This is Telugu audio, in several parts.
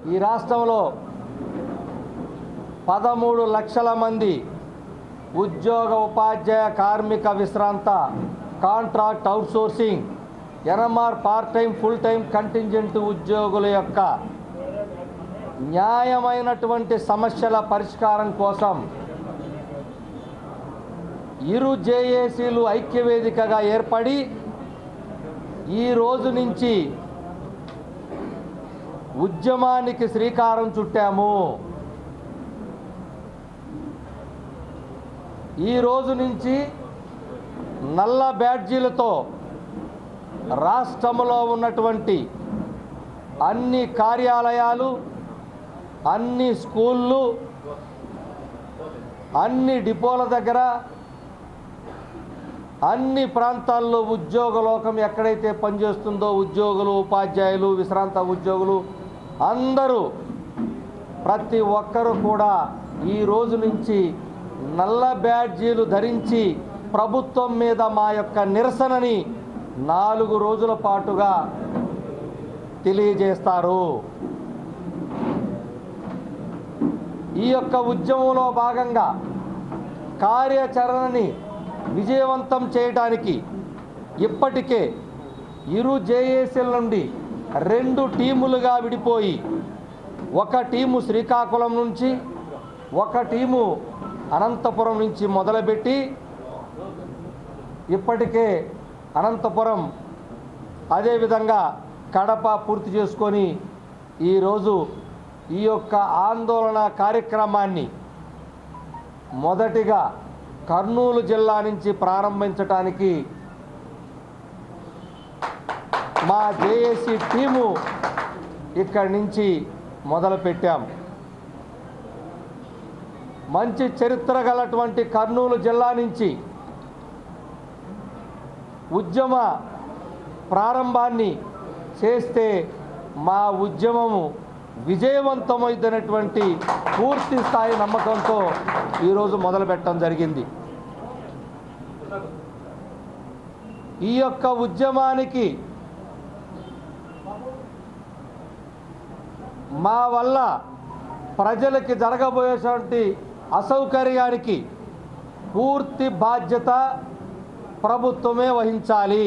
ఈ రాష్ట్రంలో పదమూడు లక్షల మంది ఉద్యోగ ఉపాధ్యాయ కార్మిక విశ్రాంత contract outsourcing NMR part time full time contingent ఉద్యోగుల యొక్క న్యాయమైనటువంటి సమస్యల పరిష్కారం కోసం ఇరు జేఏసీలు ఐక్యవేదికగా ఏర్పడి ఈ రోజు నుంచి ఉద్యమానికి శ్రీకారం చుట్టాము ఈ రోజు నుంచి నల్ల బ్యాడ్జీలతో రాష్ట్రంలో ఉన్నటువంటి అన్ని కార్యాలయాలు అన్ని స్కూళ్ళు అన్ని డిపోల దగ్గర అన్ని ప్రాంతాల్లో ఉద్యోగ లోకం ఎక్కడైతే పనిచేస్తుందో ఉద్యోగులు ఉపాధ్యాయులు విశ్రాంత ఉద్యోగులు అందరూ ప్రతి ఒక్కరూ కూడా ఈ రోజు నుంచి నల్ల బ్యాడ్జీలు ధరించి ప్రభుత్వం మీద మా యొక్క నిరసనని నాలుగు రోజుల పాటుగా తెలియజేస్తారు ఈ యొక్క ఉద్యమంలో భాగంగా కార్యాచరణని విజయవంతం చేయడానికి ఇప్పటికే ఇరు జేఏసీల నుండి రెండు టీములుగా విడిపోయి ఒక టీము శ్రీకాకుళం నుంచి ఒక టీము అనంతపురం నుంచి మొదలుపెట్టి ఇప్పటికే అనంతపురం అదేవిధంగా కడప పూర్తి చేసుకొని ఈరోజు ఈ యొక్క ఆందోళన కార్యక్రమాన్ని మొదటిగా కర్నూలు జిల్లా నుంచి ప్రారంభించటానికి మా జేఏసీ టీము ఇక్కడి నుంచి మొదలుపెట్టాం మంచి చరిత్ర గలటువంటి కర్నూలు జిల్లా నుంచి ఉద్యమ ప్రారంభాన్ని చేస్తే మా ఉద్యమము విజయవంతమైనటువంటి పూర్తి స్థాయి నమ్మకంతో ఈరోజు మొదలుపెట్టడం జరిగింది ఈ యొక్క ఉద్యమానికి మా వల్ల ప్రజలకి జరగబోయేటువంటి అసౌకర్యానికి పూర్తి బాధ్యత ప్రభుత్వమే వహించాలి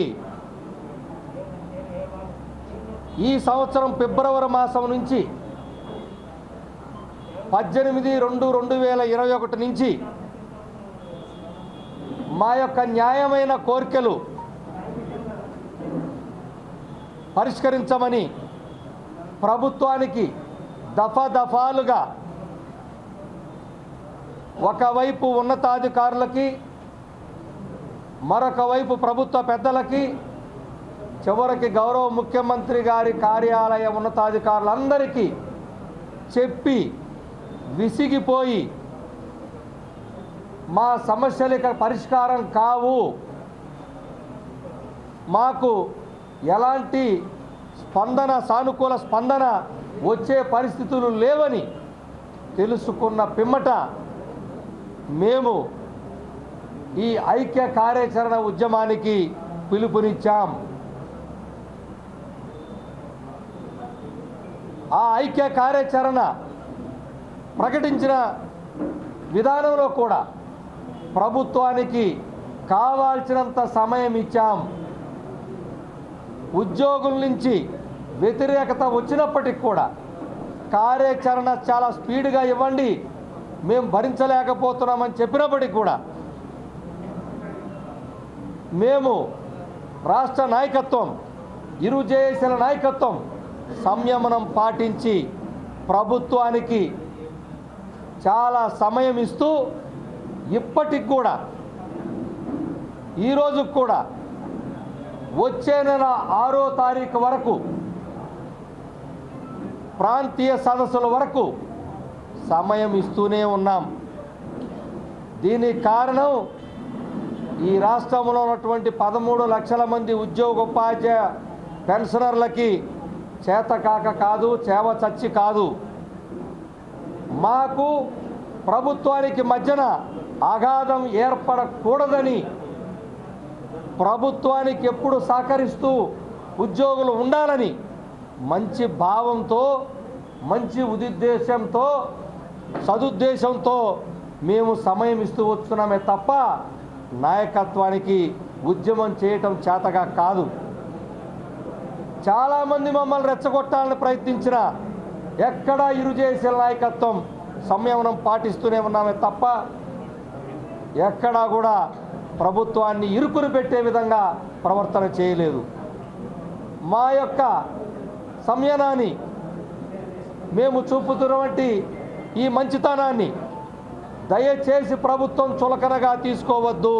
ఈ సంవత్సరం ఫిబ్రవరి మాసం నుంచి పద్దెనిమిది రెండు రెండు వేల ఇరవై ఒకటి నుంచి మా యొక్క న్యాయమైన కోరికలు పరిష్కరించమని ప్రభుత్వానికి దఫా దఫాలుగా ఒకవైపు ఉన్నతాధికారులకి మరొక వైపు ప్రభుత్వ పెద్దలకి చివరికి గౌరవ ముఖ్యమంత్రి గారి కార్యాలయ ఉన్నతాధికారులందరికీ చెప్పి విసిగిపోయి మా సమస్యలు ఇక్కడ పరిష్కారం కావు మాకు ఎలాంటి స్పందన సానుకూల స్పందన వచ్చే పరిస్థితులు లేవని తెలుసుకున్న పిమ్మట మేము ఈ ఐక్య కార్యాచరణ ఉద్యమానికి పిలుపునిచ్చాం ఆ ఐక్య కార్యాచరణ ప్రకటించిన విధానంలో కూడా ప్రభుత్వానికి కావాల్సినంత సమయం ఇచ్చాం ఉద్యోగుల నుంచి వ్యతిరేకత వచ్చినప్పటికి కూడా కార్యాచరణ చాలా స్పీడ్గా ఇవ్వండి మేము భరించలేకపోతున్నామని చెప్పినప్పటికి కూడా మేము రాష్ట్ర నాయకత్వం ఇరు జేఏసీల నాయకత్వం సంయమనం పాటించి ప్రభుత్వానికి చాలా సమయం ఇస్తూ ఇప్పటికి కూడా ఈరోజు కూడా వచ్చే నెల ఆరో తారీఖు వరకు ప్రాంతీయ సదస్సుల వరకు సమయం ఇస్తూనే ఉన్నాం దీనికి కారణం ఈ రాష్ట్రంలో ఉన్నటువంటి పదమూడు లక్షల మంది ఉద్యోగ ఉపాధ్యాయ పెన్షనర్లకి చేతకాక కాదు చేవ చచ్చి కాదు మాకు ప్రభుత్వానికి మధ్యన అగాధం ఏర్పడకూడదని ప్రభుత్వానికి ఎప్పుడు సహకరిస్తూ ఉద్యోగులు ఉండాలని మంచి భావంతో మంచి ఉద్దేశంతో సదుద్దేశంతో మేము సమయం ఇస్తూ వస్తున్నామే తప్ప నాయకత్వానికి ఉద్యమం చేయటం చేతగా కాదు చాలామంది మమ్మల్ని రెచ్చగొట్టాలని ప్రయత్నించిన ఎక్కడా ఇరు చేసే నాయకత్వం సంయమనం పాటిస్తూనే ఉన్నామే తప్ప ఎక్కడా కూడా ప్రభుత్వాన్ని ఇరుకుని పెట్టే విధంగా ప్రవర్తన చేయలేదు మా యొక్క సంయనాన్ని మేము చూపుతున్నటువంటి ఈ మంచితనాన్ని దయచేసి ప్రభుత్వం చులకనగా తీసుకోవద్దు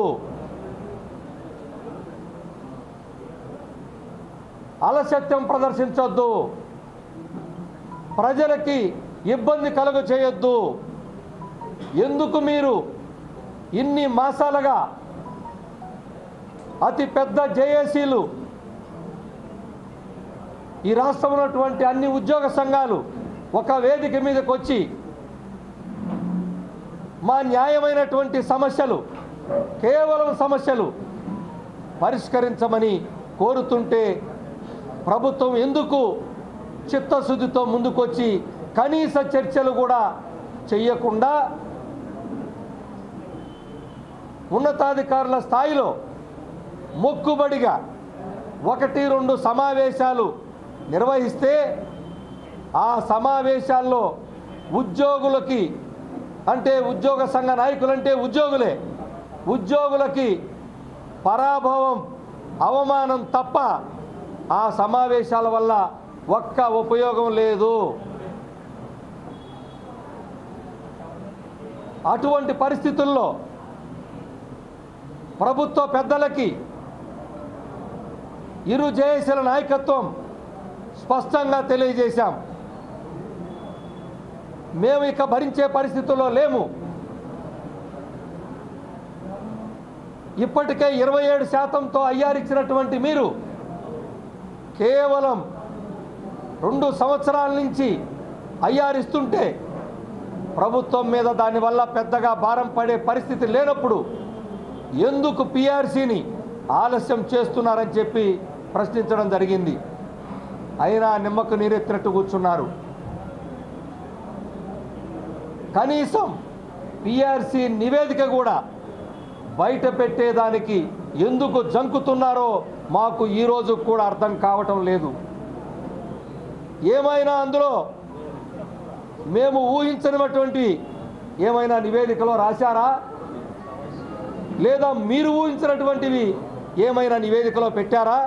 అలసత్యం ప్రదర్శించొద్దు ప్రజలకి ఇబ్బంది కలుగ చేయొద్దు ఎందుకు మీరు ఇన్ని మాసాలుగా అతి పెద్ద జేఏసీలు ఈ రాష్ట్రంలో ఉన్నటువంటి అన్ని ఉద్యోగ సంఘాలు ఒక వేదిక మీదకి వచ్చి మా న్యాయమైనటువంటి సమస్యలు కేవలం సమస్యలు పరిష్కరించమని కోరుతుంటే ప్రభుత్వం ఎందుకు చిత్తశుద్ధితో ముందుకొచ్చి కనీస చర్చలు కూడా చెయ్యకుండా ఉన్నతాధికారుల స్థాయిలో మొక్కుబడిగా ఒకటి రెండు సమావేశాలు నిర్వహిస్తే ఆ సమావేశాల్లో ఉద్యోగులకి అంటే ఉద్యోగ సంఘ నాయకులంటే ఉద్యోగులే ఉద్యోగులకి పరాభవం అవమానం తప్ప ఆ సమావేశాల వల్ల ఒక్క ఉపయోగం లేదు అటువంటి పరిస్థితుల్లో ప్రభుత్వ పెద్దలకి ఇరు జేఏసీల నాయకత్వం స్పష్టంగా తెలియజేశాం మేము ఇక భరించే పరిస్థితుల్లో లేము ఇప్పటికే ఇరవై ఏడు శాతంతో అయ్యారిచ్చినటువంటి మీరు కేవలం రెండు సంవత్సరాల నుంచి అయ్యారిస్తుంటే ప్రభుత్వం మీద దానివల్ల పెద్దగా భారం పడే పరిస్థితి లేనప్పుడు ఎందుకు పిఆర్సీని ఆలస్యం చేస్తున్నారని చెప్పి ప్రశ్నించడం జరిగింది అయినా నిమ్మకు నీరెత్తినట్టు కూర్చున్నారు కనీసం పిఆర్సీ నివేదిక కూడా బయట పెట్టేదానికి ఎందుకు జంకుతున్నారో మాకు ఈరోజు కూడా అర్థం కావటం లేదు ఏమైనా అందులో మేము ఊహించనిటువంటి ఏమైనా నివేదికలో రాశారా లేదా మీరు ఊహించినటువంటివి ఏమైనా నివేదికలో పెట్టారా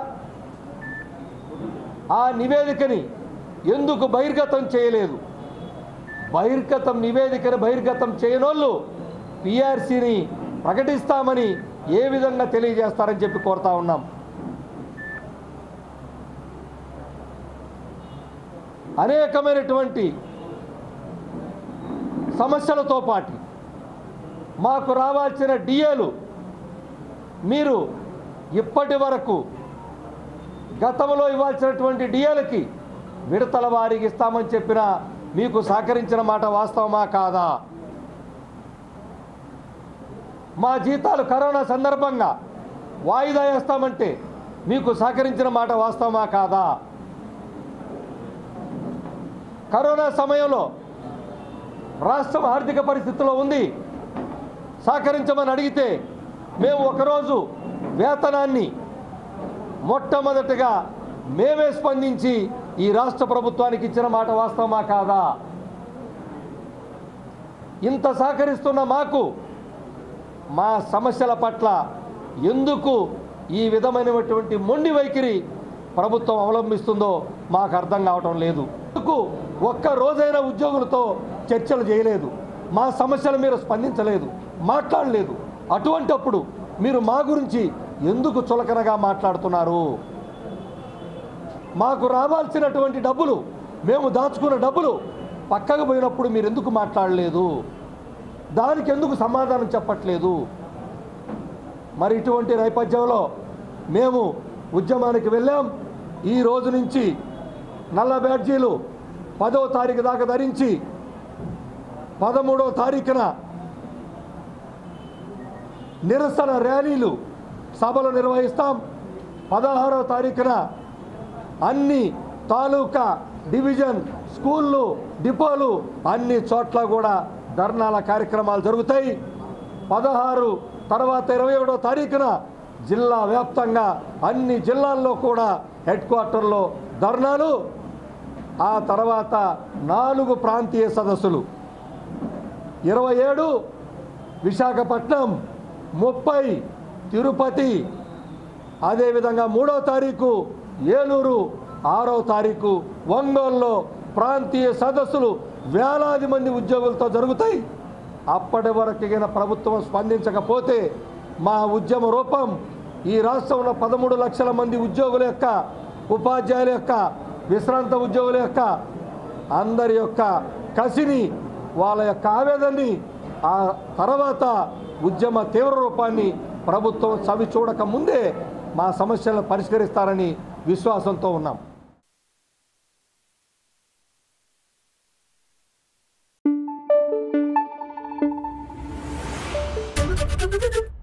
ఆ నివేదికని ఎందుకు బహిర్గతం చేయలేదు బహిర్గతం నివేదికను బహిర్గతం చేయనోళ్ళు పిఆర్సీని ప్రకటిస్తామని ఏ విధంగా తెలియజేస్తారని చెప్పి కోరుతా ఉన్నాం అనేకమైనటువంటి సమస్యలతో పాటు మాకు రావాల్సిన డిఏలు మీరు ఇప్పటి వరకు గతంలో ఇవ్వాల్సినటువంటి డిఏలకి విడతల వారికి ఇస్తామని చెప్పిన మీకు సహకరించిన మాట వాస్తవమా కాదా మా జీతాలు కరోనా సందర్భంగా వాయిదా వేస్తామంటే మీకు సహకరించిన మాట వాస్తవమా కాదా కరోనా సమయంలో రాష్ట్రం ఆర్థిక పరిస్థితిలో ఉంది సహకరించమని అడిగితే మేము ఒకరోజు వేతనాన్ని మొట్టమొదటిగా మేమే స్పందించి ఈ రాష్ట్ర ప్రభుత్వానికి ఇచ్చిన మాట వాస్తవమా కాదా ఇంత సహకరిస్తున్న మాకు మా సమస్యల పట్ల ఎందుకు ఈ విధమైనటువంటి మొండి వైఖరి ప్రభుత్వం అవలంబిస్తుందో మాకు అర్థం కావటం లేదు ఎందుకు ఒక్క రోజైనా ఉద్యోగులతో చర్చలు చేయలేదు మా సమస్యల మీరు స్పందించలేదు మాట్లాడలేదు అటువంటప్పుడు మీరు మా గురించి ఎందుకు చులకనగా మాట్లాడుతున్నారు మాకు రావాల్సినటువంటి డబ్బులు మేము దాచుకున్న డబ్బులు పక్కకు పోయినప్పుడు మీరు ఎందుకు మాట్లాడలేదు దానికి ఎందుకు సమాధానం చెప్పట్లేదు మరి ఇటువంటి నేపథ్యంలో మేము ఉద్యమానికి వెళ్ళాం ఈ రోజు నుంచి నల్ల బ్యాడ్జీలు పదో తారీఖు దాకా ధరించి పదమూడో తారీఖున నిరసన ర్యాలీలు సభలు నిర్వహిస్తాం పదహారో తారీఖున అన్ని తాలూకా డివిజన్ స్కూళ్ళు డిపోలు అన్ని చోట్ల కూడా ధర్నాల కార్యక్రమాలు జరుగుతాయి పదహారు తర్వాత ఇరవై ఏడో తారీఖున జిల్లా వ్యాప్తంగా అన్ని జిల్లాల్లో కూడా హెడ్ క్వార్టర్లో ధర్నాలు ఆ తర్వాత నాలుగు ప్రాంతీయ సదస్సులు ఇరవై ఏడు విశాఖపట్నం ముప్పై తిరుపతి అదేవిధంగా మూడో తారీఖు ఏలూరు ఆరో తారీఖు ఒంగోలులో ప్రాంతీయ సదస్సులు వేలాది మంది ఉద్యోగులతో జరుగుతాయి అప్పటి వరకు గిన ప్రభుత్వం స్పందించకపోతే మా ఉద్యమ రూపం ఈ రాష్ట్రంలో పదమూడు లక్షల మంది ఉద్యోగుల యొక్క ఉపాధ్యాయుల యొక్క విశ్రాంత ఉద్యోగుల యొక్క అందరి యొక్క కసిని వాళ్ళ యొక్క ఆవేదనని ఆ తర్వాత ఉద్యమ తీవ్ర రూపాన్ని ప్రభుత్వం చవి చూడక ముందే మా సమస్యలను పరిష్కరిస్తారని విశ్వాసంతో ఉన్నాం Thank you.